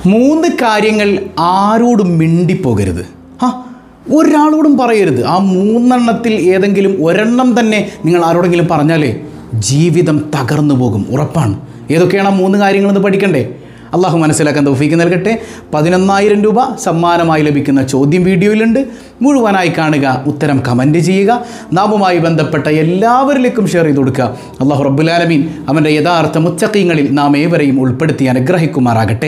മൂന്ന് കാര്യങ്ങൾ ആരോടും മിണ്ടിപ്പോകരുത് ആ ഒരാളോടും പറയരുത് ആ മൂന്നെണ്ണത്തിൽ ഏതെങ്കിലും ഒരെണ്ണം തന്നെ നിങ്ങൾ ആരോടെങ്കിലും പറഞ്ഞാലേ ജീവിതം തകർന്നു പോകും ഉറപ്പാണ് ഏതൊക്കെയാണ് ആ മൂന്ന് കാര്യങ്ങളെന്ന് പഠിക്കണ്ടേ അള്ളാഹു മനസ്സിലാക്കാൻ തൗഫീക്ക് നൽകട്ടെ പതിനൊന്നായിരം രൂപ സമ്മാനമായി ലഭിക്കുന്ന ചോദ്യം വീഡിയോയിലുണ്ട് മുഴുവനായി കാണുക ഉത്തരം കമൻറ്റ് ചെയ്യുക നാമുമായി ബന്ധപ്പെട്ട എല്ലാവരിലേക്കും ഷെയർ ചെയ്ത് കൊടുക്കുക അള്ളാഹു റബ്ബുലാലമീൻ അവൻ്റെ യഥാർത്ഥ മുച്ചക്കീങ്ങളിൽ നാം ഏവരെയും ഉൾപ്പെടുത്തി അനുഗ്രഹിക്കുമാറാകട്ടെ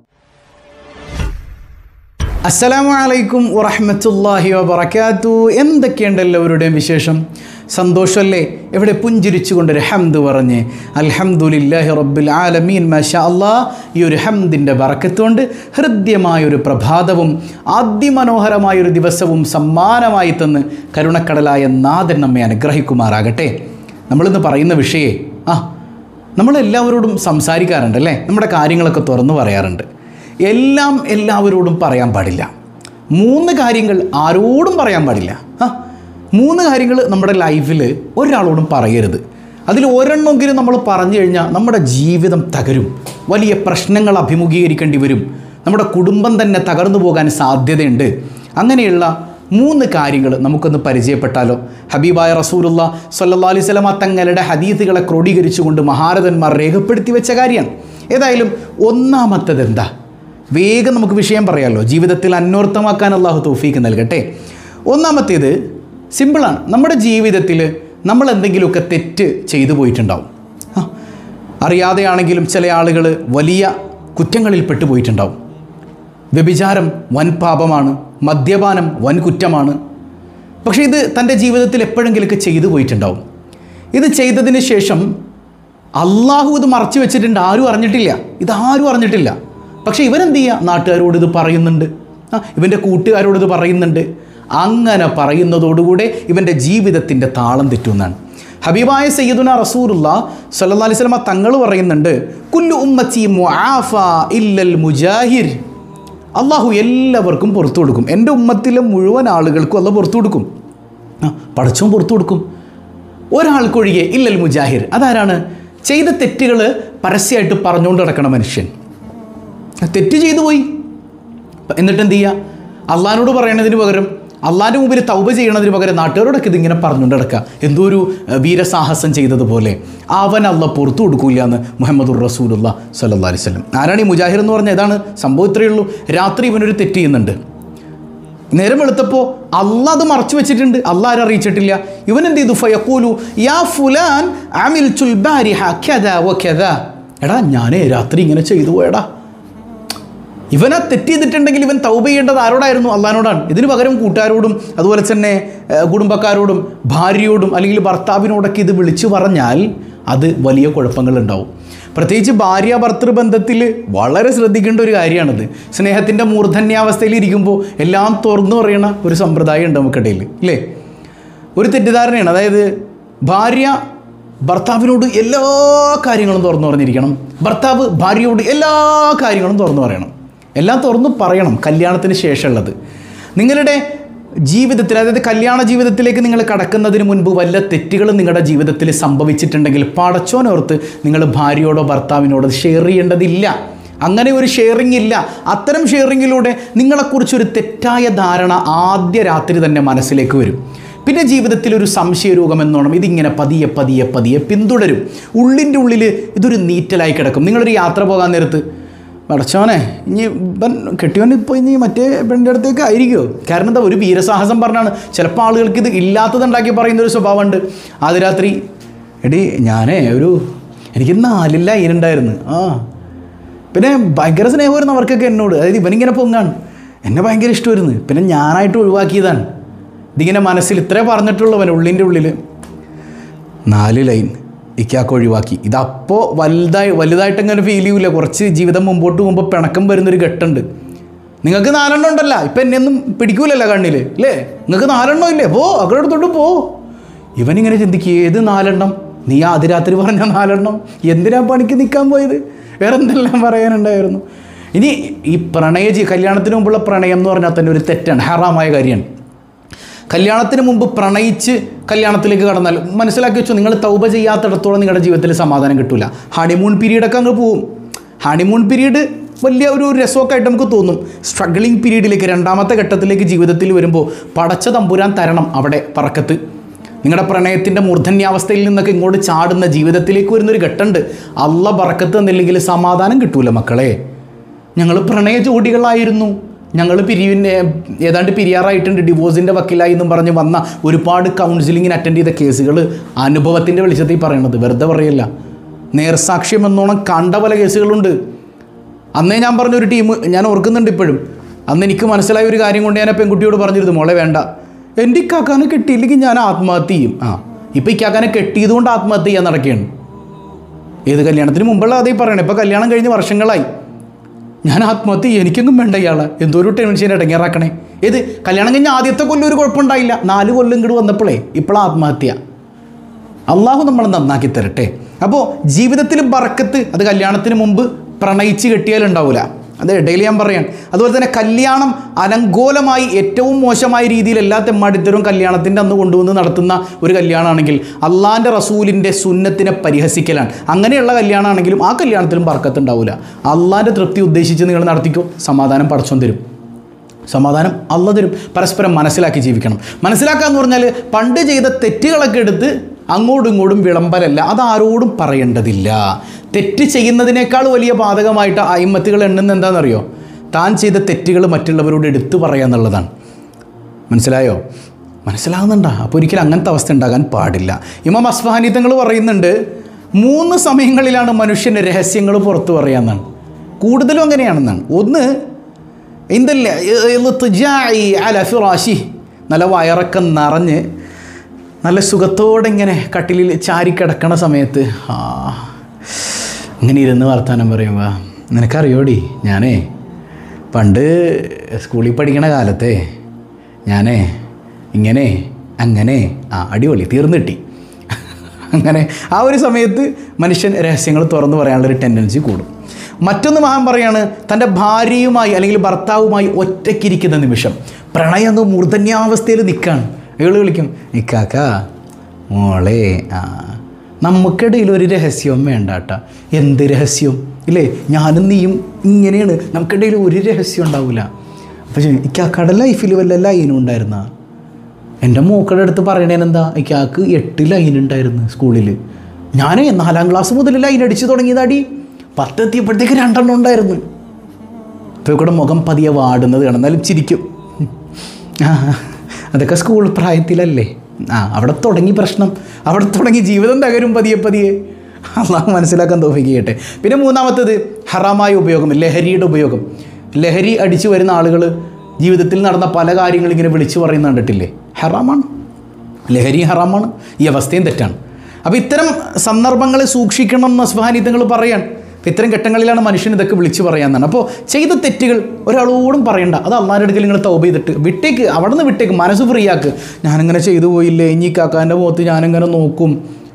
അസ്സലാമു അലൈക്കും വറഹ്മത്തുള്ളാഹി വബറകാതു എന്തൊക്കെയുണ്ട് എല്ലാവരുടെയും വിശേഷം സന്തോഷമല്ലേ എവിടെ പുഞ്ചിരിച്ചുകൊണ്ടൊരു ഹംദ് പറഞ്ഞ് അൽഹംദുലില്ലാഹി റബ്ബിൽ ആലമീൻ മാഷാ അല്ലാ ഈ ഒരു ഹംദിൻ്റെ ബറക്കത്തുകൊണ്ട് ഹൃദ്യമായൊരു പ്രഭാതവും അതിമനോഹരമായൊരു ദിവസവും സമ്മാനമായി തന്ന് കരുണക്കടലായ നാഥൻ നമ്മെ അനുഗ്രഹിക്കുമാറാകട്ടെ നമ്മളിന്ന് പറയുന്ന വിഷയേ ആ നമ്മളെല്ലാവരോടും സംസാരിക്കാറുണ്ട് അല്ലേ നമ്മുടെ കാര്യങ്ങളൊക്കെ തുറന്നു പറയാറുണ്ട് എല്ലാം എല്ലാവരോടും പറയാൻ പാടില്ല മൂന്ന് കാര്യങ്ങൾ ആരോടും പറയാൻ പാടില്ല ആ മൂന്ന് കാര്യങ്ങൾ നമ്മുടെ ലൈഫിൽ ഒരാളോടും പറയരുത് അതിൽ ഒരെണ്ണമെങ്കിലും നമ്മൾ പറഞ്ഞു കഴിഞ്ഞാൽ നമ്മുടെ ജീവിതം തകരും വലിയ പ്രശ്നങ്ങൾ അഭിമുഖീകരിക്കേണ്ടി വരും നമ്മുടെ കുടുംബം തന്നെ തകർന്നു പോകാൻ സാധ്യതയുണ്ട് അങ്ങനെയുള്ള മൂന്ന് കാര്യങ്ങൾ നമുക്കൊന്ന് പരിചയപ്പെട്ടാലോ ഹബീബായ റസൂലുള്ള സല്ലാ അലൈഹി സ്വലമ തങ്ങളുടെ ഹദീസുകളെ ക്രോഡീകരിച്ചുകൊണ്ട് മഹാരഥന്മാർ രേഖപ്പെടുത്തി വെച്ച കാര്യമാണ് ഏതായാലും ഒന്നാമത്തത് എന്താ വേഗം നമുക്ക് വിഷയം പറയാമല്ലോ ജീവിതത്തിൽ അന്വർത്ഥമാക്കാൻ അള്ളാഹു തൗഫീക്ക് നൽകട്ടെ ഒന്നാമത്തേത് സിമ്പിളാണ് നമ്മുടെ ജീവിതത്തിൽ നമ്മൾ എന്തെങ്കിലുമൊക്കെ തെറ്റ് ചെയ്തു പോയിട്ടുണ്ടാവും ആ, അറിയാതെയാണെങ്കിലും ചില ആളുകൾ വലിയ കുറ്റങ്ങളിൽ പെട്ടുപോയിട്ടുണ്ടാവും വ്യഭിചാരം വൻ പാപമാണ് മദ്യപാനം വൻ കുറ്റമാണ് പക്ഷേ ഇത് തൻ്റെ ജീവിതത്തിൽ എപ്പോഴെങ്കിലുമൊക്കെ ചെയ്തു പോയിട്ടുണ്ടാവും ഇത് ചെയ്തതിന് ശേഷം അള്ളാഹു ഇത് മറച്ചു വെച്ചിട്ടുണ്ട് ആരും അറിഞ്ഞിട്ടില്ല ഇതാരും അറിഞ്ഞിട്ടില്ല പക്ഷേ ഇവനെന്ത് ചെയ്യുക നാട്ടുകാരോട് ഇത് പറയുന്നുണ്ട് ആ ഇവൻ്റെ കൂട്ടുകാരോട് ഇത് പറയുന്നുണ്ട് അങ്ങനെ പറയുന്നതോടുകൂടെ ഇവൻ്റെ ജീവിതത്തിൻ്റെ താളം തെറ്റുന്നതാണ് ഹബീബായ സയ്യിദുന റസൂലുള്ള സല്ലല്ലാഹു അലൈഹി വസല്ലമ തങ്ങൾ പറയുന്നുണ്ട് കുല്ലു ഉമ്മത്തി മുആഫ ഇല്ലൽ മുജാഹിർ അള്ളാഹു എല്ലാവർക്കും പുറത്തു കൊടുക്കും എൻ്റെ ഉമ്മത്തിലെ മുഴുവൻ ആളുകൾക്കും അല്ല പുറത്തു കൊടുക്കും ആ പടച്ചവും പുറത്തു കൊടുക്കും ഒരാൾക്കൊഴികെ ഇല്ലൽ മുജാഹിർ അതാരാണ് ചെയ്ത തെറ്റുകൾ പരസ്യമായിട്ട് പറഞ്ഞുകൊണ്ട് നടക്കണ മനുഷ്യൻ തെറ്റ് ചെയ്തു പോയി എന്നിട്ട് എന്ത് ചെയ്യുക അള്ളഹാനോട് പറയണതിന് പകരം അള്ളാൻ്റെ മുമ്പിൽ തൗബ ചെയ്യണതിന് പകരം നാട്ടുകാരോടൊക്കെ ഇതിങ്ങനെ പറഞ്ഞുകൊണ്ട് നടക്കുക എന്തോ ഒരു ഏഹ്, വീരസാഹസം ചെയ്തതുപോലെ അവൻ അള്ള പുറത്തു കൊടുക്കൂല എന്ന് മുഹമ്മദുർ റസൂലുള്ള സല്ലാ അലൈഹി സ്വലം ആരാണ് ഈ മുജാഹിർ എന്ന് പറഞ്ഞാൽ ഏതാണ് സംഭവം ഇത്രയേ ഉള്ളൂ രാത്രി ഇവനൊരു തെറ്റ് ചെയ്യുന്നുണ്ട് നേരം വെളുത്തപ്പോൾ അല്ല അത് മറച്ചു വെച്ചിട്ടുണ്ട് അല്ല ആരും അറിയിച്ചിട്ടില്ല ഇവൻ എന്ത് ചെയ്തു ഫയക്കൂലു യാ ഫുലാൻ ആമിൽ ചുൽബാരി എടാ ഞാനേ രാത്രി ഇങ്ങനെ ചെയ്തു പോയടാ ഇവനെ തെറ്റ് ചെയ്തിട്ടുണ്ടെങ്കിൽ ഇവൻ തൗബ ചെയ്യേണ്ടത് ആരോടായിരുന്നു അള്ളഹാനോടാണ് ഇതിന് പകരം കൂട്ടുകാരോടും അതുപോലെ തന്നെ ഏഹ്, കുടുംബക്കാരോടും ഭാര്യയോടും അല്ലെങ്കിൽ ഭർത്താവിനോടൊക്കെ ഇത് വിളിച്ചു പറഞ്ഞാൽ അത് വലിയ കുഴപ്പങ്ങളുണ്ടാവും പ്രത്യേകിച്ച് ഭാര്യ ഭർത്തൃ ബന്ധത്തിൽ വളരെ ശ്രദ്ധിക്കേണ്ട ഒരു കാര്യമാണിത് സ്നേഹത്തിൻ്റെ മൂർധന്യാവസ്ഥയിൽ ഇരിക്കുമ്പോൾ എല്ലാം തുറന്നു പറയണ ഒരു സമ്പ്രദായം ഉണ്ട് നമുക്കിടയിൽ ഇല്ലേ ഒരു തെറ്റിദ്ധാരണയാണ് അതായത് ഭാര്യ ഭർത്താവിനോട് എല്ലാ കാര്യങ്ങളും തുറന്നു പറഞ്ഞിരിക്കണം ഭർത്താവ് ഭാര്യയോട് എല്ലാ കാര്യങ്ങളും തുറന്നു പറയണം എല്ലാം തുറന്നു പറയണം കല്യാണത്തിന് ശേഷമുള്ളത് നിങ്ങളുടെ ജീവിതത്തിൽ അതായത് കല്യാണ ജീവിതത്തിലേക്ക് നിങ്ങൾ കടക്കുന്നതിന് മുൻപ് വല്ല തെറ്റുകളും നിങ്ങളുടെ ജീവിതത്തിൽ സംഭവിച്ചിട്ടുണ്ടെങ്കിൽ പടച്ചോനോർത്ത് നിങ്ങൾ ഭാര്യയോടോ ഭർത്താവിനോടോ ഷെയർ ചെയ്യേണ്ടതില്ല അങ്ങനെ ഒരു ഷെയറിംഗ് ഇല്ല അത്തരം ഷെയറിങ്ങിലൂടെ നിങ്ങളെക്കുറിച്ചൊരു തെറ്റായ ധാരണ ആദ്യ രാത്രി തന്നെ മനസ്സിലേക്ക് വരും പിന്നെ ജീവിതത്തിൽ ഒരു സംശയരോഗം എന്നോണം ഇതിങ്ങനെ പതിയെ പതിയെ പതിയെ പിന്തുടരും ഉള്ളിൻ്റെ ഉള്ളിൽ ഇതൊരു നീറ്റലായി കിടക്കും നിങ്ങളൊരു യാത്ര പോകാൻ നേരത്ത് അടച്ചോനെ ഇനി ഇവൻ കെട്ടിയവൻ ഇപ്പോൾ ഇനി മറ്റേ പെണ്ണിൻ്റെ അടുത്തേക്ക് ആയിരിക്കുമോ കാരണം എന്താ ഒരു വീരസാഹസം പറഞ്ഞാണ് ചിലപ്പോൾ ആളുകൾക്ക് ഇത് ഇല്ലാത്തതുണ്ടാക്കി പറയുന്ന ഒരു സ്വഭാവമുണ്ട് ആദ്യ രാത്രി എടി ഞാനേ ഒരു എനിക്ക് നാലില്ല അതിനുണ്ടായിരുന്നു ആ പിന്നെ ഭയങ്കര സ്നേഹമായിരുന്നു അവർക്കൊക്കെ എന്നോട് അതായത് ഇവനിങ്ങനെ പൊങ്ങാണ് എന്നെ ഭയങ്കര ഇഷ്ടമായിരുന്നു പിന്നെ ഞാനായിട്ട് ഒഴിവാക്കിയതാണ് ഇതിങ്ങനെ മനസ്സിൽ ഇത്രേ പറഞ്ഞിട്ടുള്ളവൻ ഉള്ളിൻ്റെ ഉള്ളിൽ നാല് ലൈൻ ഇക്കാക്ക് ഒഴിവാക്കി ഇതപ്പോൾ വലുതായി വലുതായിട്ട് അങ്ങനെ ഫീൽ ചെയ്യൂല കുറച്ച് ജീവിതം മുമ്പോട്ട് പോകുമ്പോൾ പിണക്കം വരുന്നൊരു ഘട്ടമുണ്ട് നിങ്ങൾക്ക് നാലെണ്ണം ഉണ്ടല്ല ഇപ്പം എന്നെയൊന്നും പിടിക്കൂലല്ലോ കണ്ണിൽ അല്ലേ നിങ്ങൾക്ക് നാലെണ്ണം ഇല്ലേ പോ അവരുടെ തൊട്ട് പോ ഇവനിങ്ങനെ ചിന്തിക്കുക ഏത് നാലെണ്ണം നീ ആദ്യ രാത്രി പറഞ്ഞ നാലെണ്ണം എന്തിനാ പണിക്ക് നിൽക്കാൻ പോയത് വേറെ എന്തെല്ലാം പറയാനുണ്ടായിരുന്നു ഇനി ഈ പ്രണയ ജീ കല്യാണത്തിന് മുമ്പുള്ള പ്രണയം എന്ന് പറഞ്ഞാൽ തന്നെ ഒരു തെറ്റാണ് ഹറാമായ കാര്യമാണ് കല്യാണത്തിന് മുമ്പ് പ്രണയിച്ച് കല്യാണത്തിലേക്ക് കടന്നാൽ മനസ്സിലാക്കി വെച്ചോ നിങ്ങൾ തൗബ ചെയ്യാത്തിടത്തോളം നിങ്ങളുടെ ജീവിതത്തിൽ സമാധാനം കിട്ടില്ല ഹണിമൂൺ പീരീഡൊക്കെ അങ്ങ് പോവും ഹണിമൂൺ പീരീഡ് വലിയ ഒരു രസമൊക്കെ ആയിട്ട് നമുക്ക് തോന്നും സ്ട്രഗ്ലിംഗ് പീരീഡിലേക്ക് രണ്ടാമത്തെ ഘട്ടത്തിലേക്ക് ജീവിതത്തിൽ വരുമ്പോൾ പടച്ച തമ്പുരാൻ തരണം അവിടെ പറക്കത്ത് നിങ്ങളുടെ പ്രണയത്തിൻ്റെ മൂർധന്യാവസ്ഥയിൽ നിന്നൊക്കെ ഇങ്ങോട്ട് ചാടുന്ന ജീവിതത്തിലേക്ക് വരുന്നൊരു ഘട്ടമുണ്ട് അള്ള പറക്കത്ത് എന്നില്ലെങ്കിൽ സമാധാനം കിട്ടൂല മക്കളെ ഞങ്ങൾ പ്രണയ ജോഡികളായിരുന്നു ഞങ്ങൾ പിരിവിൻ്റെ ഏതാണ്ട് പിരിയാറായിട്ടുണ്ട് ഡിവോഴ്സിൻ്റെ വക്കീലായി എന്നും പറഞ്ഞ് വന്ന ഒരുപാട് കൗൺസിലിങ്ങിന് അറ്റൻഡ് ചെയ്ത കേസുകൾ അനുഭവത്തിൻ്റെ വെളിച്ചത്തിൽ പറയണത് വെറുതെ പറയല്ല നേർസാക്ഷ്യം എന്നോണം കണ്ട പല കേസുകളുണ്ട് അന്നേ ഞാൻ പറഞ്ഞ ഒരു ടീം ഞാൻ ഓർക്കുന്നുണ്ട് ഇപ്പോഴും അന്ന് എനിക്ക് മനസ്സിലായ ഒരു കാര്യം കൊണ്ട് ഞാൻ ആ പെൺകുട്ടിയോട് പറഞ്ഞിരുന്നു മോളെ വേണ്ട എൻ്റെ ഇക്കാക്കാനെ കെട്ടിയില്ലെങ്കിൽ ഞാൻ ആത്മഹത്യ ചെയ്യും ആ ഇപ്പം ഇക്കാക്കാനെ കെട്ടിയതുകൊണ്ട് ആത്മഹത്യ ചെയ്യാൻ നടക്കുകയാണ് ഏത് കല്യാണത്തിന് മുമ്പുള്ള അതേ പറയണേ ഇപ്പോൾ കല്യാണം കഴിഞ്ഞ് വർഷങ്ങളായി ഞാൻ ആത്മഹത്യ ചെയ്യും. എനിക്കെങ്ങും വേണ്ട ഇയാളെ എന്തോ ഒരു ടെൻഷൻ ഇടങ്ങേറാക്കണേ ഏത് കല്യാണം കഴിഞ്ഞ ആദ്യത്തെ കൊല്ലം ഒരു കുഴപ്പമുണ്ടായില്ല നാല് കൊല്ലം ഇങ്ങോട്ട് വന്നപ്പോഴേ ഇപ്പോൾ ആത്മഹത്യ അള്ളാഹു നമ്മളെ നന്നാക്കി തരട്ടെ അപ്പോൾ ജീവിതത്തിൽ ബറക്കത്ത് അത് കല്യാണത്തിന് മുമ്പ് പ്രണയിച്ച് കെട്ടിയാലുണ്ടാവില്ല അത് ഇടയിൽ ഞാൻ പറയാൻ അതുപോലെ തന്നെ കല്യാണം അലങ്കോലമായി ഏറ്റവും മോശമായ രീതിയിൽ എല്ലാ തെമ്മാടിത്തരവും കല്യാണത്തിൻ്റെ അന്ന് കൊണ്ടുവന്ന് നടത്തുന്ന ഒരു കല്യാണമാണെങ്കിൽ അള്ളാൻ്റെ റസൂലിൻ്റെ സുന്നത്തിനെ പരിഹസിക്കലാണ് അങ്ങനെയുള്ള കല്യാണമാണെങ്കിലും ആ കല്യാണത്തിലും ബർക്കത്ത് ഉണ്ടാവില്ല അള്ളാൻ്റെ തൃപ്തി ഉദ്ദേശിച്ച് നിങ്ങൾ നടത്തിക്കോ സമാധാനം പടച്ചോൻ തരും സമാധാനം അല്ല തരും പരസ്പരം മനസ്സിലാക്കി ജീവിക്കണം മനസ്സിലാക്കുക എന്ന് പറഞ്ഞാൽ പണ്ട് ചെയ്ത തെറ്റുകളൊക്കെ എടുത്ത് അങ്ങോട്ടും ഇങ്ങോട്ടും വിളമ്പലല്ല അത് ആരോടും പറയേണ്ടതില്ല തെറ്റ് ചെയ്യുന്നതിനേക്കാൾ വലിയ ബാധകമായിട്ട് അയിമത്തുകൾ എണ്ണുന്ന എന്താണെന്നറിയോ താൻ ചെയ്ത തെറ്റുകൾ മറ്റുള്ളവരോട് എടുത്തു പറയുക എന്നുള്ളതാണ് മനസ്സിലായോ മനസ്സിലാകുന്നുണ്ടോ അപ്പോൾ ഒരിക്കലും അങ്ങനത്തെ അവസ്ഥ ഉണ്ടാകാൻ പാടില്ല ഇമാം അസ്ഫഹാനി തങ്ങൾ പറയുന്നുണ്ട് മൂന്ന് സമയങ്ങളിലാണ് മനുഷ്യൻ്റെ രഹസ്യങ്ങൾ പുറത്തു പറയാമെന്നാണ് കൂടുതലും അങ്ങനെയാണെന്നാണ് ഒന്ന് എന്തല്ല അല ഫിറാശി നല്ല വയറൊക്കെ നിറഞ്ഞ് നല്ല സുഖത്തോടെ ഇങ്ങനെ കട്ടിലിൽ ചാരിക്കിടക്കണ സമയത്ത് ആ ഇങ്ങനെ ഇരുന്ന് വർത്താനം പറയുമ്പോൾ നിനക്കറിയോടി ഞാനേ പണ്ട് സ്കൂളിൽ പഠിക്കണ കാലത്തെ ഞാനേ ഇങ്ങനെ അങ്ങനെ ആ അടിപൊളി തീർന്നു കിട്ടി അങ്ങനെ ആ ഒരു സമയത്ത് മനുഷ്യൻ രഹസ്യങ്ങൾ തുറന്നു പറയാനുള്ളൊരു ടെൻഡൻസി കൂടും മറ്റൊന്ന് മഹാൻ പറയാണ് തൻ്റെ ഭാര്യയുമായി അല്ലെങ്കിൽ ഭർത്താവുമായി ഒറ്റയ്ക്കിരിക്കുന്ന നിമിഷം പ്രണയം എന്ന മൂർധന്യാവസ്ഥയിൽ നിൽക്കുകയാണ് അയാൾ വിളിക്കും ഇക്കാക്ക മോളെ ആ നമുക്കിടയിൽ ഒരു രഹസ്യവും വേണ്ട കേട്ടാ എന്ത് രഹസ്യം ഇല്ലേ ഞാനും നീയും ഇങ്ങനെയാണ് നമുക്കിടയിൽ ഒരു രഹസ്യം ഉണ്ടാവില്ല പക്ഷേ ഇക്കാക്കയുടെ ലൈഫിൽ വല്ല ലൈനും ഉണ്ടായിരുന്ന എൻ്റെ മൂക്കടെ അടുത്ത് പറയണേനെന്താ ഇക്കാക്ക് എട്ട് ലൈൻ ഉണ്ടായിരുന്നു സ്കൂളിൽ ഞാൻ നാലാം ക്ലാസ് മുതൽ ലൈൻ അടിച്ച് തുടങ്ങിയതാടി പത്തെത്തിയപ്പോഴത്തേക്ക് രണ്ടെണ്ണം ഉണ്ടായിരുന്നു ഇപ്പോൾ ഇവിടെ മുഖം പതിയെ വാടുന്നത് കാണാം എന്നാലും ചിരിക്കും ആ അതൊക്കെ സ്കൂൾ പ്രായത്തിലല്ലേ ആ അവിടെ തുടങ്ങി പ്രശ്നം അവിടെ തുടങ്ങി ജീവിതം തകരും പതിയെ പതിയെ അള്ളാഹ് മനസ്സിലാക്കാൻ തോഫിക്ക് ചെയ്യട്ടെ പിന്നെ മൂന്നാമത്തേത് ഹറാമായ ഉപയോഗം ലഹരിയുടെ ഉപയോഗം ലഹരി അടിച്ചു വരുന്ന ആളുകൾ ജീവിതത്തിൽ നടന്ന പല കാര്യങ്ങളും ഇങ്ങനെ വിളിച്ചു പറയുന്ന കണ്ടിട്ടില്ലേ ഹറാമാണ് ലഹരി ഹറാമാണ് ഈ അവസ്ഥയും തെറ്റാണ് അപ്പോൾ ഇത്തരം സന്ദർഭങ്ങളെ സൂക്ഷിക്കണം എന്ന് അസ്ഫഹാനിത്തങ്ങൾ പറയാൻ അപ്പോൾ ഇത്തരം ഘട്ടങ്ങളിലാണ് മനുഷ്യൻ ഇതൊക്കെ വിളിച്ചു പറയാമെന്നാണ് അപ്പോൾ ചെയ്ത തെറ്റുകൾ ഒരാളോടും പറയണ്ട അത് അള്ളാരുടെ അടുക്കൽ നിങ്ങൾ തൗബ ചെയ്തിട്ട് വിട്ടേക്ക് അവിടെ നിന്ന് വിട്ടേക്ക് മനസ്സ് ഫ്രീ ആക്ക് ഞാനിങ്ങനെ ചെയ്തു പോയില്ലേ ഇനി കാക്കാൻ്റെ മുഖത്ത് ഞാനിങ്ങനെ നോക്കും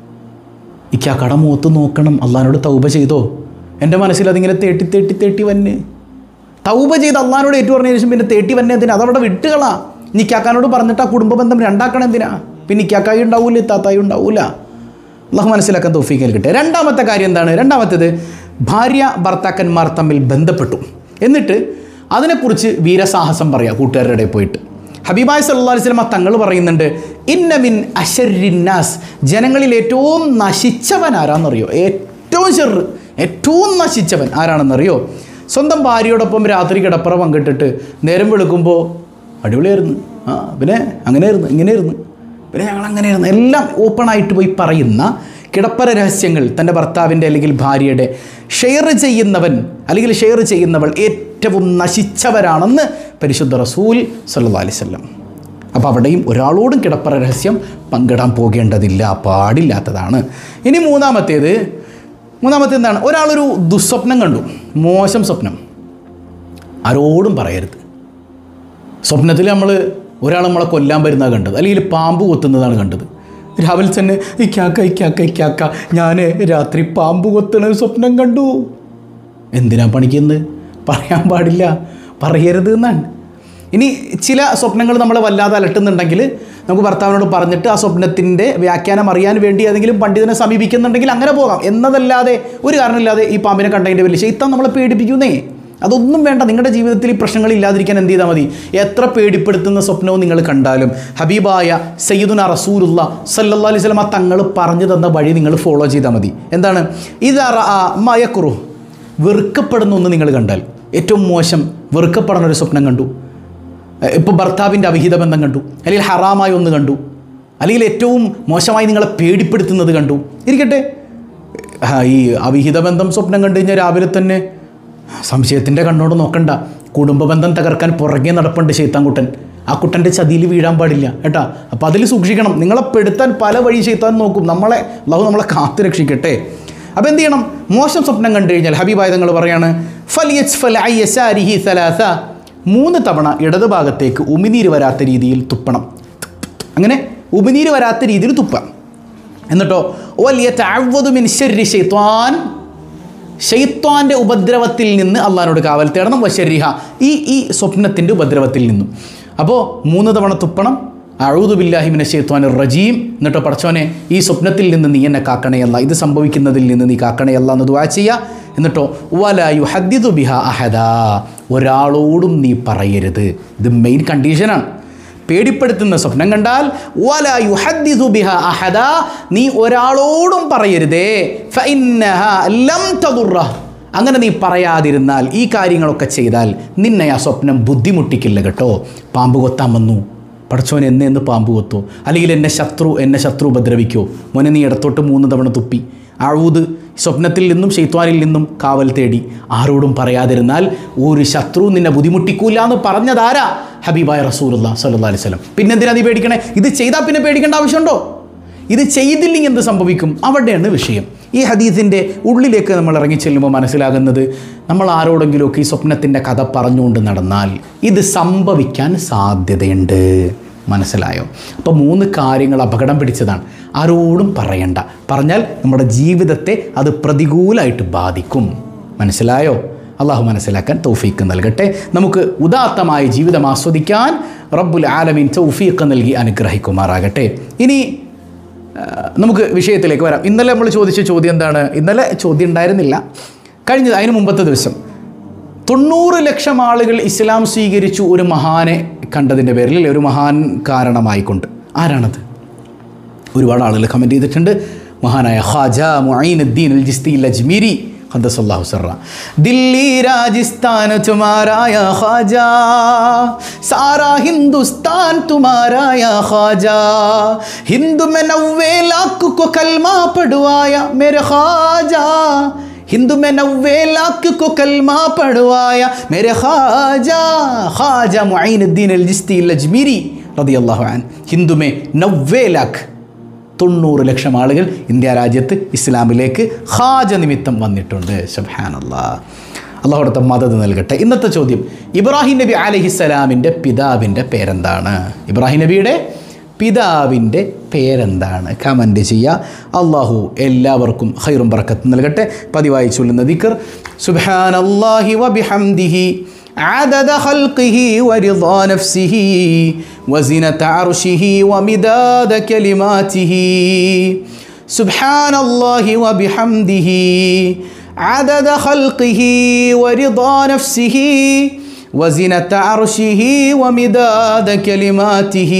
ഈ കാക്കയുടെ മുഖത്ത് നോക്കണം അള്ളഹാനോട് തൗബ ചെയ്തോ എൻ്റെ മനസ്സിൽ അതിങ്ങനെ തേട്ടി തേട്ടി തേട്ടി വന്ന് തൗബ ചെയ്ത് അള്ളഹാനോട് ഏറ്റു പറഞ്ഞ ശേഷം പിന്നെ തേട്ടി വന്നെ എന്തിനാ അതവിടെ വിട്ടുകളാ നീ കാക്കാനോട് പറഞ്ഞിട്ട് ആ കുടുംബ ബന്ധം രണ്ടാക്കണം എന്തിനാ പിന്നെ ഇക്കാക്കായി ഉണ്ടാവൂല ഇത്താത്തായി ഉണ്ടാവൂല അള്ളാഹു മനസ്സിലാക്കാൻ തോഫിക്കൽ കിട്ടെ രണ്ടാമത്തെ കാര്യം എന്താണ് രണ്ടാമത്തേത് ഭാര്യ ഭർത്താക്കന്മാർ തമ്മിൽ ബന്ധപ്പെട്ടു എന്നിട്ട് അതിനെക്കുറിച്ച് വീരസാഹസം പറയാം കൂട്ടുകാരുടെ ഇടയിൽ പോയിട്ട് ഹബീബായ് സല്ലാ വസ്ലമ തങ്ങൾ പറയുന്നുണ്ട് ഇന്നമിൻ അഷരിന്നാസ് ജനങ്ങളിൽ ഏറ്റവും നശിച്ചവൻ ആരാന്നറിയോ ഏറ്റവും ചെറു ഏറ്റവും നശിച്ചവൻ ആരാണെന്നറിയോ സ്വന്തം ഭാര്യയോടൊപ്പം രാത്രി കിടപ്പറ പങ്കിട്ടിട്ട് നേരം വെളുക്കുമ്പോൾ അടിപൊളിയായിരുന്നു ആ പിന്നെ അങ്ങനെയായിരുന്നു ഇങ്ങനെയായിരുന്നു പിന്നെ ഞങ്ങൾ അങ്ങനെയായിരുന്നു എല്ലാം ഓപ്പണായിട്ട് പോയി പറയുന്ന കിടപ്പര രഹസ്യങ്ങൾ തൻ്റെ ഭർത്താവിൻ്റെ അല്ലെങ്കിൽ ഭാര്യയുടെ ഷെയർ ചെയ്യുന്നവൻ അല്ലെങ്കിൽ ഷെയർ ചെയ്യുന്നവൾ ഏറ്റവും നശിച്ചവരാണെന്ന് പരിശുദ്ധ റസൂൽ സല്ലാ അലിസ്വല്ലം അപ്പോൾ അവിടെയും ഒരാളോടും കിടപ്പറ രഹസ്യം പങ്കിടാൻ പോകേണ്ടതില്ല പാടില്ലാത്തതാണ് ഇനി മൂന്നാമത്തേത് മൂന്നാമത്തെ എന്താണ് ഒരാളൊരു ദുസ്വപ്നം കണ്ടു മോശം സ്വപ്നം ആരോടും പറയരുത് സ്വപ്നത്തിൽ നമ്മൾ ഒരാൾ നമ്മളെ കൊല്ലാൻ വരുന്നതാണ് കണ്ടത് അല്ലെങ്കിൽ പാമ്പ് കൊത്തുന്നതാണ് കണ്ടത് രാവിലെ തന്നെ ഇക്കാക്ക ഇക്കാക്ക ഇക്കാക്ക ഞാൻ രാത്രി പാമ്പ് കൊത്തണ സ്വപ്നം കണ്ടു എന്തിനാ പണിക്കുന്നത് പറയാൻ പാടില്ല പറയരുത് എന്നാണ് ഇനി ചില സ്വപ്നങ്ങൾ നമ്മളെ വല്ലാതെ അലട്ടുന്നുണ്ടെങ്കിൽ നമുക്ക് ഭർത്താവിനോട് പറഞ്ഞിട്ട് ആ സ്വപ്നത്തിൻ്റെ വ്യാഖ്യാനം അറിയാൻ വേണ്ടി ഏതെങ്കിലും പണ്ഡിതനെ സമീപിക്കുന്നുണ്ടെങ്കിൽ അങ്ങനെ പോകാം എന്നതല്ലാതെ ഒരു കാരണമില്ലാതെ ഈ പാമ്പിനെ കണ്ടതിൻ്റെ വലിയ ശൈത്താൻ നമ്മളെ പേടിപ്പിക്കുന്നേ അതൊന്നും വേണ്ട നിങ്ങളുടെ ജീവിതത്തിൽ ഈ പ്രശ്നങ്ങൾ ഇല്ലാതിരിക്കാൻ എന്ത് ചെയ്താൽ മതി എത്ര പേടിപ്പെടുത്തുന്ന സ്വപ്നവും നിങ്ങൾ കണ്ടാലും ഹബീബായ സയ്യിദുന റസൂലുള്ള സല്ലല്ലാ അലൈഹി സ്വലമ തങ്ങൾ പറഞ്ഞു തന്ന വഴി നിങ്ങൾ ഫോളോ ചെയ്താൽ മതി എന്താണ് ഇതറ മയക്കുറു വെറുക്കപ്പെടുന്ന ഒന്ന് നിങ്ങൾ കണ്ടാൽ ഏറ്റവും മോശം വെറുക്കപ്പെടുന്ന ഒരു സ്വപ്നം കണ്ടു ഇപ്പോൾ ഭർത്താവിൻ്റെ അവിഹിത ബന്ധം കണ്ടു അല്ലെങ്കിൽ ഹറാമായ ഒന്ന് കണ്ടു അല്ലെങ്കിൽ ഏറ്റവും മോശമായി നിങ്ങളെ പേടിപ്പെടുത്തുന്നത് കണ്ടു ഇരിക്കട്ടെ ആ, ഈ അവിഹിത ബന്ധം സ്വപ്നം കണ്ടു കഴിഞ്ഞാൽ രാവിലെ തന്നെ സംശയത്തിൻ്റെ കണ്ണോട് നോക്കണ്ട കുടുംബ ബന്ധം തകർക്കാൻ പുറകെ നടപ്പുണ്ട് ശൈത്താൻകുട്ടൻ ആ കുട്ടൻ്റെ ചതിയിൽ വീഴാൻ പാടില്ല കേട്ടാ അപ്പോൾ അതിൽ സൂക്ഷിക്കണം നിങ്ങളെ പെടുത്താൻ പല വഴി ചെയ്താൻ നോക്കും നമ്മളെ ലഹു നമ്മളെ കാത്തു രക്ഷിക്കട്ടെ അപ്പോൾ എന്ത് ചെയ്യണം മോശം സ്വപ്നം കണ്ടു കഴിഞ്ഞാൽ ഹബീബായ തങ്ങൾ പറയാണ് ഫലിയസ് ഫൽ ഐ എസ് ആരിഹി സലാസ മൂന്ന് തവണ ഇടതുഭാഗത്തേക്ക് ഉമിനീര് വരാത്ത രീതിയിൽ തുപ്പണം അങ്ങനെ ഉമിനീര് വരാത്ത രീതിയിൽ തുപ്പാം എന്നിട്ടോ വലിയ താഴ്വതുമിൻ ശരി ഷെയ്ത്വാൻ ഷെയ്ത്വാൻ്റെ ഉപദ്രവത്തിൽ നിന്ന് അള്ളഹാനോട് കാവൽ തേടണം വശരിഹ ഈ ഈ സ്വപ്നത്തിൻ്റെ ഉപദ്രവത്തിൽ നിന്നും അപ്പോൾ മൂന്ന് തവണ തുപ്പണം അഴൂതുബില്ലാഹിമിനെ ഷെയ്ത്വാൻ റജീം എന്നിട്ടോ പടച്ചോനെ ഈ സ്വപ്നത്തിൽ നിന്ന് നീ എന്നെ കാക്കണയല്ല ഇത് സംഭവിക്കുന്നതിൽ നിന്ന് നീ കാക്കണയല്ല എന്ന് ദുവാ ചെയ്യുക എന്നിട്ടോ വലായു ഹദ്ദിദു ബിഹ അഹദ ഒരാളോടും നീ പറയരുത് ഇത് മെയിൻ കണ്ടീഷനാണ് പേടിപ്പെടുത്തുന്ന സ്വപ്നം കണ്ടാൽ വലാ യുഹദ്ദിസു ബിഹ അഹദ നീ ഒരാളോടും പറയരുതേ ഫഇന്നഹ ലം തദുറ അങ്ങനെ നീ പറയാതിരുന്നാൽ ഈ കാര്യങ്ങളൊക്കെ ചെയ്താൽ നിന്നെ ആ സ്വപ്നം ബുദ്ധിമുട്ടിക്കില്ല കേട്ടോ പാമ്പ് കൊത്താൻ വന്നു പടച്ചോൻ എന്നെ എന്ന് പാമ്പ് കൊത്തോ അല്ലെങ്കിൽ എന്നെ ശത്രു എന്നെ ശത്രു ഉപദ്രവിക്കോ മോനെ നീ ഇടത്തോട്ട് മൂന്ന് തവണ തുപ്പി അഴൂത് സ്വപ്നത്തിൽ നിന്നും ശൈത്വാനിൽ നിന്നും കാവൽ തേടി ആരോടും പറയാതിരുന്നാൽ ഒരു ശത്രു നിന്നെ ബുദ്ധിമുട്ടിക്കൂല എന്ന് പറഞ്ഞതാരാ ഹബീബായ റസൂലുള്ള സല്ലല്ലാഹു അലൈഹി വസല്ലം പിന്നെ എന്തിനാ നീ പേടിക്കണേ ഇത് ചെയ്താൽ പിന്നെ പേടിക്കേണ്ട ആവശ്യമുണ്ടോ ഇത് ചെയ്തില്ലെങ്കിൽ എന്ത് സംഭവിക്കും അവിടെയാണ് വിഷയം ഈ ഹദീസിൻ്റെ ഉള്ളിലേക്ക് നമ്മൾ ഇറങ്ങി ചെല്ലുമ്പോൾ മനസ്സിലാകുന്നത് നമ്മൾ ആരോടെങ്കിലുമൊക്കെ ഈ സ്വപ്നത്തിൻ്റെ കഥ പറഞ്ഞുകൊണ്ട് നടന്നാൽ ഇത് സംഭവിക്കാൻ സാധ്യതയുണ്ട് മനസ്സിലായോ അപ്പോൾ മൂന്ന് കാര്യങ്ങൾ അപകടം പിടിച്ചതാണ് ആരോടും പറയണ്ട പറഞ്ഞാൽ നമ്മുടെ ജീവിതത്തെ അത് പ്രതികൂലമായിട്ട് ബാധിക്കും മനസ്സിലായോ അള്ളാഹു മനസ്സിലാക്കാൻ തൗഫീക്ക് നൽകട്ടെ നമുക്ക് ഉദാത്തമായ ജീവിതം ആസ്വദിക്കാൻ റബ്ബുൽ ആലമീൻ തൗഫീക്ക് നൽകി അനുഗ്രഹിക്കുമാറാകട്ടെ ഇനി ആ, നമുക്ക് വിഷയത്തിലേക്ക് വരാം ഇന്നലെ നമ്മൾ ചോദിച്ച ചോദ്യം എന്താണ് ഇന്നലെ ചോദ്യം ഉണ്ടായിരുന്നില്ല കഴിഞ്ഞ അതിന് മുമ്പത്തെ ദിവസം തൊണ്ണൂറ് ലക്ഷം ആളുകൾ ഇസ്ലാം സ്വീകരിച്ചു ഒരു മഹാനെ കണ്ടതിൻ്റെ പേരിൽ അല്ലേ, ഒരു മഹാൻ കാരണമായിക്കൊണ്ട് ആരാണത് ഒരുപാട് ആളുകൾ കമൻറ്റ് ചെയ്തിട്ടുണ്ട് മഹാനായ ഖാജ മുഈനുദ്ദീൻ അൽ ജിസ്തി അൽ അജ്മീരി ഖദ്ദസല്ലാഹു സർറ ദില്ലി രാജസ്ഥാൻ തുമാരായ ഖാജ സാരാ ഹിന്ദുസ്ഥാൻ തുമാരായ ഖാജ ഹിന്ദു में नव्वे लाख को कलमा पढ़वाया मेरे ख्वाजा हिंदू में नव्वे लाख को कलमा पढ़वाया मेरे ख्वाजा ख्वाजा मुईनुद्दीन अल जिस्ती अल अजमीरी റളിയല്ലാഹു അൻ ഹിന്ദു में नव्वे लाख തൊണ്ണൂറ് ലക്ഷം ആളുകൾ ഇന്ത്യ രാജ്യത്ത് ഇസ്ലാമിലേക്ക് ഹാജ നിമിത്തം വന്നിട്ടുണ്ട് സുബ്ഹാനല്ലാ അള്ളാഹുടത്തെ മദത് നൽകട്ടെ ഇന്നത്തെ ചോദ്യം ഇബ്രാഹിം നബി അലഹിസ്സലാമിൻ്റെ പിതാവിൻ്റെ പേരെന്താണ് ഇബ്രാഹിം നബിയുടെ പിതാവിൻ്റെ പേരെന്താണ് കമൻറ്റ് ചെയ്യുക അള്ളാഹു എല്ലാവർക്കും ഖൈറും ബറക്കത്ത് നൽകട്ടെ പതിവായി ചൊല്ലുന്ന ദിക്കർ സുബ്ഹാനല്ലാഹി വബിഹംദിഹി عدد خلقه ورضا نفسه وزنة عرشه ومداد كلماته سبحان الله وبحمده عدد خلقه ورضا نفسه وزنة عرشه ومداد كلماته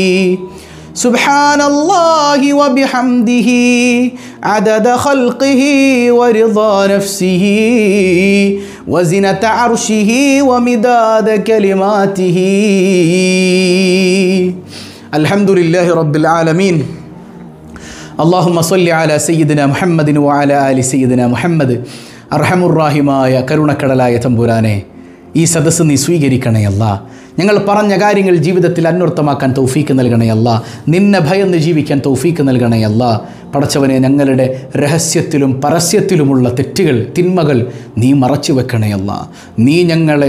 سبحان الله وبحمده عدد خلقه ورضا نفسه وزنة عرشه ومداد كلماته الحمد لله رب العالمين اللهم صل على سيدنا محمد وعلى آل سيدنا محمد അർഹമുറാഹിമായ കരുണക്കടലായ തമ്പുരാനെ ഈ സദസ്സ് നീ സ്വീകരിക്കണയല്ല ഞങ്ങൾ പറഞ്ഞ കാര്യങ്ങൾ ജീവിതത്തിൽ അന്വർത്ഥമാക്കാൻ തൗഫീക്ക് നൽകണയല്ല നിന്നെ ഭയന്ന് ജീവിക്കാൻ തൗഫീക്ക് നൽകണയല്ല പടച്ചവനെ ഞങ്ങളുടെ രഹസ്യത്തിലും പരസ്യത്തിലുമുള്ള തെറ്റുകൾ തിന്മകൾ നീ മറച്ചു വെക്കണയല്ല നീ ഞങ്ങളെ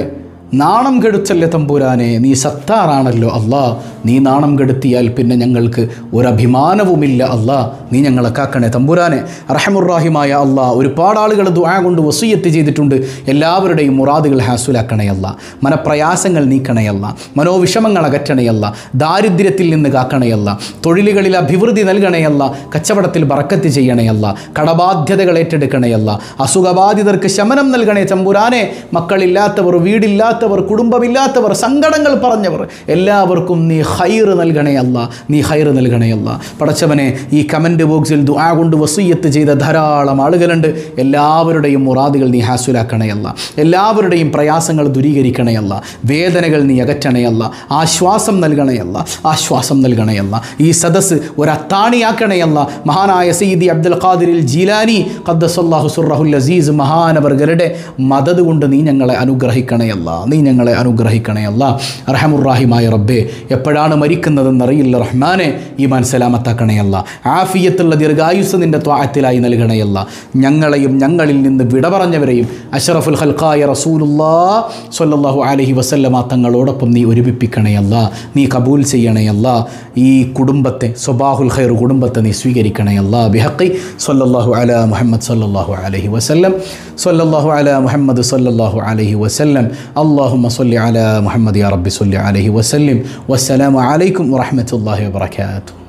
നാണം കെടുത്തല്ലേ തമ്പുരാനെ നീ സത്താറാണല്ലോ അല്ലാ നീ നാണം കെടുത്തിയാൽ പിന്നെ ഞങ്ങൾക്ക് ഒരഭിമാനവുമില്ല അല്ലാ നീ ഞങ്ങളെ കാക്കണേ തമ്പുരാനെ റഹമുറാഹിമായ അല്ലാ ഒരുപാട് ആളുകൾ ദുആ കൊണ്ട് വസൂയത്ത് ചെയ്തിട്ടുണ്ട് എല്ലാവരുടെയും മുറാദുകൾ ഹാസുലാക്കണയല്ല മനപ്രയാസങ്ങൾ നീക്കണയല്ല മനോവിഷമങ്ങൾ അകറ്റണയല്ല ദാരിദ്ര്യത്തിൽ നിന്ന് കാക്കണയല്ല തൊഴിലുകളിൽ അഭിവൃദ്ധി നൽകണയല്ല കച്ചവടത്തിൽ ബറക്കത്ത് ചെയ്യണയല്ല കടബാധ്യതകൾ ഏറ്റെടുക്കണയല്ല അസുഖബാധിതർക്ക് ശമനം നൽകണേ തമ്പുരാനെ മക്കളില്ലാത്തവർ വീടില്ലാത്തവർ കുടുംബമില്ലാത്തവർ സങ്കടങ്ങൾ പറഞ്ഞവർ എല്ലാവർക്കും നീ ഹൈറ് നൽകണേ അല്ല നീ ഹൈറ് നൽകണേ അല്ല പടച്ചവനെ ഈ കമൻറ്റ് ബോക്സിൽ ദുആ കൊണ്ട് വസൂയത്ത് ചെയ്ത ധാരാളം ആളുകളുണ്ട് എല്ലാവരുടെയും മുറാദുകൾ നീ ഹാസുലാക്കണയല്ല എല്ലാവരുടെയും പ്രയാസങ്ങൾ ദൂരീകരിക്കണയല്ല വേദനകൾ നീ അകറ്റണയല്ല ആശ്വാസം നൽകണയല്ല ആശ്വാസം നൽകണയല്ല ഈ സദസ്സ് ഒരത്താണിയാക്കണയല്ല മഹാനായ സയ്യിദി അബ്ദുൽ ഖാദിരിൽ ജീലാനി ഖദ്ദസല്ലാഹു സുറഹുൽ അസീസ് മഹാനവർഗരുടെ മദത് കൊണ്ട് നീ ഞങ്ങളെ അനുഗ്രഹിക്കണയല്ല നീ ഞങ്ങളെ അനുഗ്രഹിക്കണയല്ല റഹമുറാഹിമായ റബ്ബേ എപ്പോഴാണ് മരിക്കുന്നതെന്നറിയില്ല റഹ്മാനെ ഈമാൻ സലാമത്താക്കണയല്ല ആഫിയത്തുള്ള ദീർഘായുസ് നിൻ്റെ ത്വാഹത്തിലായി നൽകണയല്ല ഞങ്ങളെയും ഞങ്ങളിൽ നിന്ന് വിട പറഞ്ഞവരെയും അഷറഫുൽ ഹൽക്കായ റസൂലുല്ലാ സ്വല്ലല്ലാഹു അലൈഹി വസല്ലമ തങ്ങളോടൊപ്പം നീ ഒരുമിപ്പിക്കണയല്ല നീ കബൂൽ ചെയ്യണയല്ല ഈ കുടുംബത്തെ സ്വബാഹുൽ ഖൈർ കുടുംബത്തെ നീ സ്വീകരിക്കണയല്ല ബിഹക്കി സ്വല്ലല്ലാഹു അല മുഹമ്മദ് സ്വല്ലല്ലാഹു അലൈഹി വസല്ലം സ്വല്ലല്ലാഹു അല മുഹമ്മദ് സ്വല്ലല്ലാഹു അലൈഹി വസല്ലം അല്ലാഹുമ്മ സ്വല്ലി അല മുഹമ്മദ് യാ റബ്ബി സ്വല്ലി അലൈഹി വസല്ലം വസ്സലാമു അലൈക്കും വറഹ്മത്തുള്ളാഹി വബറകാതുഹു